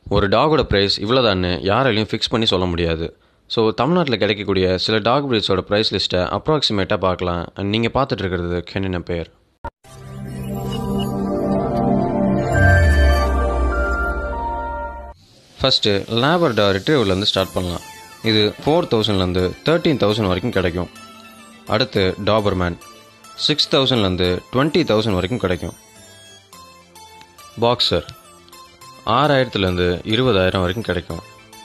ஒரு டாகோட ப்ரைஸ் இவ்வளோதான்னு யாராலையும் ஃபிக்ஸ் பண்ணி சொல்ல முடியாது ஸோ தமிழ்நாட்டில் கிடைக்கக்கூடிய சில டாக் பிரீட்ஸோட ப்ரைஸ் லிஸ்ட்டை அப்ராக்சிமேட்டாக பார்க்கலாம் அண்ட் நீங்கள் பார்த்துட்டு இருக்கிறது கெனின பேர் ஃபஸ்ட்டு லேபர்டா ரிட்ரீவர்லேருந்து ஸ்டார்ட் பண்ணலாம் இது ஃபோர் தௌசண்ட்லேருந்து தேர்ட்டீன் தௌசண்ட் வரைக்கும் கிடைக்கும் அடுத்து டாபர்மேன் சிக்ஸ் தௌசண்ட்லேருந்து டுவெண்ட்டி தௌசண்ட் வரைக்கும் கிடைக்கும் பாக்ஸர் ஆறாயிரத்துலேருந்து இருபதாயிரம் வரைக்கும் கிடைக்கும்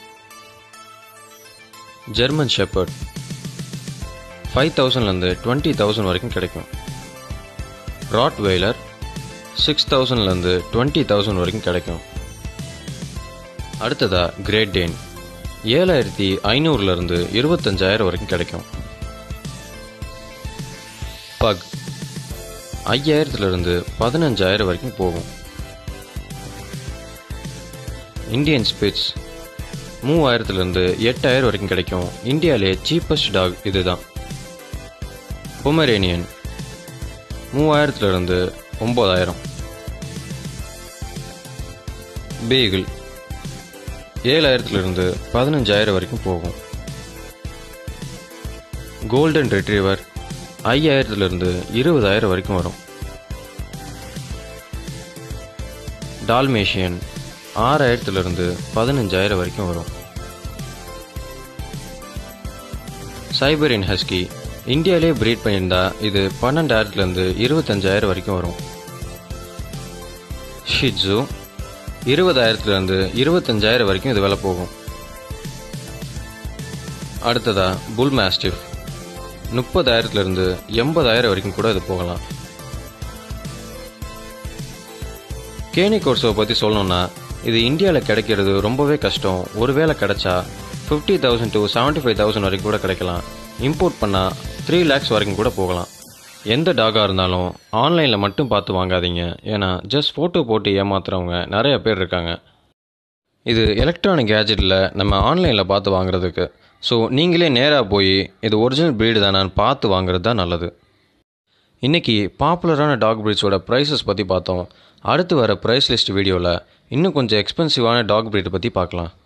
ஜெர்மன் ஷெப்பர்ட் ஃபைவ் தௌசண்ட்லேருந்து டுவெண்ட்டி தௌசண்ட் வரைக்கும் கிடைக்கும் ராட் வெய்லர் சிக்ஸ் தௌசண்ட்லேருந்து டுவெண்ட்டி தௌசண்ட் வரைக்கும் கிடைக்கும் அடுத்ததா கிரேட் டேன் ஏழாயிரத்தி ஐநூறுலேருந்து இருபத்தஞ்சாயிரம் வரைக்கும் கிடைக்கும் பக் ஐயாயிரத்துலேருந்து பதினஞ்சாயிரம் வரைக்கும் போகும் இந்தியன் ஸ்பிட்ஸ் மூவாயிரத்துலேருந்து எட்டாயிரம் வரைக்கும் கிடைக்கும் இந்தியாவிலே சீப்பஸ்ட் டாக் இதுதான் பொமரேனியன் மூவாயிரத்துலேருந்து ஒம்பதாயிரம் பேகிள் ஏழாயிரத்துலேருந்து பதினஞ்சாயிரம் வரைக்கும் போகும் கோல்டன் ரெட்ரீவர் ஐயாயிரத்துலேருந்து இருபதாயிரம் வரைக்கும் வரும் டால்மேஷியன் ஆறாயிரத்துலேருந்து பதினஞ்சாயிரம் வரைக்கும் வரும் சைபரின் ஹஸ்கி இந்தியாவிலே ப்ரீட் பண்ணியிருந்தா இது பன்னெண்டாயிரத்துலேருந்து இருபத்தஞ்சாயிரம் வரைக்கும் வரும் ஷிட்ஸு இருபதாயிரத்துலேருந்து இருபத்தஞ்சாயிரம் வரைக்கும் இது விலை போகும் அடுத்ததா புல் மாஸ்டிஃப் முப்பதாயிரத்துலேருந்து எண்பதாயிரம் வரைக்கும் கூட இது போகலாம் கேனி கோர்ஸை பற்றி சொல்லணும்னா இது இந்தியாவில் கிடைக்கிறது ரொம்பவே கஷ்டம் ஒருவேளை கிடைச்சா fifty thousand to seventy five thousand வரைக்கும் கூட கிடைக்கலாம் இம்போர்ட் பண்ணால் த்ரீ லேக்ஸ் வரைக்கும் கூட போகலாம் எந்த டாகாக இருந்தாலும் ஆன்லைனில் மட்டும் பார்த்து வாங்காதீங்க ஏன்னா ஜஸ்ட் ஃபோட்டோ போட்டு ஏமாத்துறவங்க நிறைய பேர் இருக்காங்க இது எலக்ட்ரானிக் கேஜெட்டில் நம்ம ஆன்லைனில் பார்த்து வாங்குறதுக்கு ஸோ நீங்களே நேராக போய் இது ஒரிஜினல் ப்ரீடு தானான்னு பார்த்து வாங்குறது தான் நல்லது இன்றைக்கி பாப்புலரான டாக் ப்ரீட்ஸோட ப்ரைஸஸ் பற்றி பார்த்தோம் அடுத்து வர ப்ரைஸ் லிஸ்ட் வீடியோவில் இன்னும் கொஞ்சம் எக்ஸ்பென்சிவான டாக் ப்ரீட் பற்றி பார்க்கலாம்